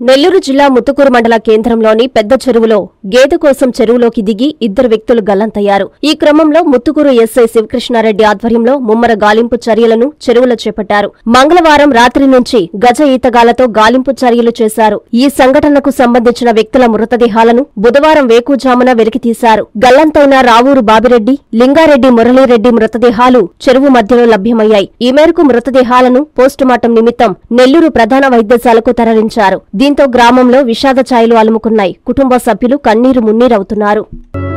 నెల్లూరు జిల్లా ముత్తుకూరు మండల కేంద్రంలోని పెద్ద చెరువులో గేదె కోసం చెరువులోకి దిగి ఇద్దరు వ్యక్తులు గల్లంతయ్యారు ఈ క్రమంలో ముత్తుకూరు ఎస్ఐ శివకృష్ణారెడ్డి ఆధ్వర్యంలో ముమ్మర గాలింపు చర్యలను చెరువులో చేపట్టారు మంగళవారం రాత్రి నుంచి గజ ఈతగాలతో గాలింపు చర్యలు చేశారు ఈ సంఘటనకు సంబంధించిన వ్యక్తుల మృతదేహాలను బుధవారం వేకుజామున వెలికితీశారు గల్లంతైన రావూరు బాబిరెడ్డి లింగారెడ్డి మురళీరెడ్డి మృతదేహాలు చెరువు మధ్యలో లభ్యమయ్యాయి ఈ మేరకు మృతదేహాలను పోస్టుమార్టం నిమిత్తం నెల్లూరు ప్రధాన వైద్యశాలకు తరలించారు దీంతో గ్రామంలో విషాద ఛాయలు అలుముకున్నాయి కుటుంబ సభ్యులు కన్నీరు మున్నీరవుతున్నారు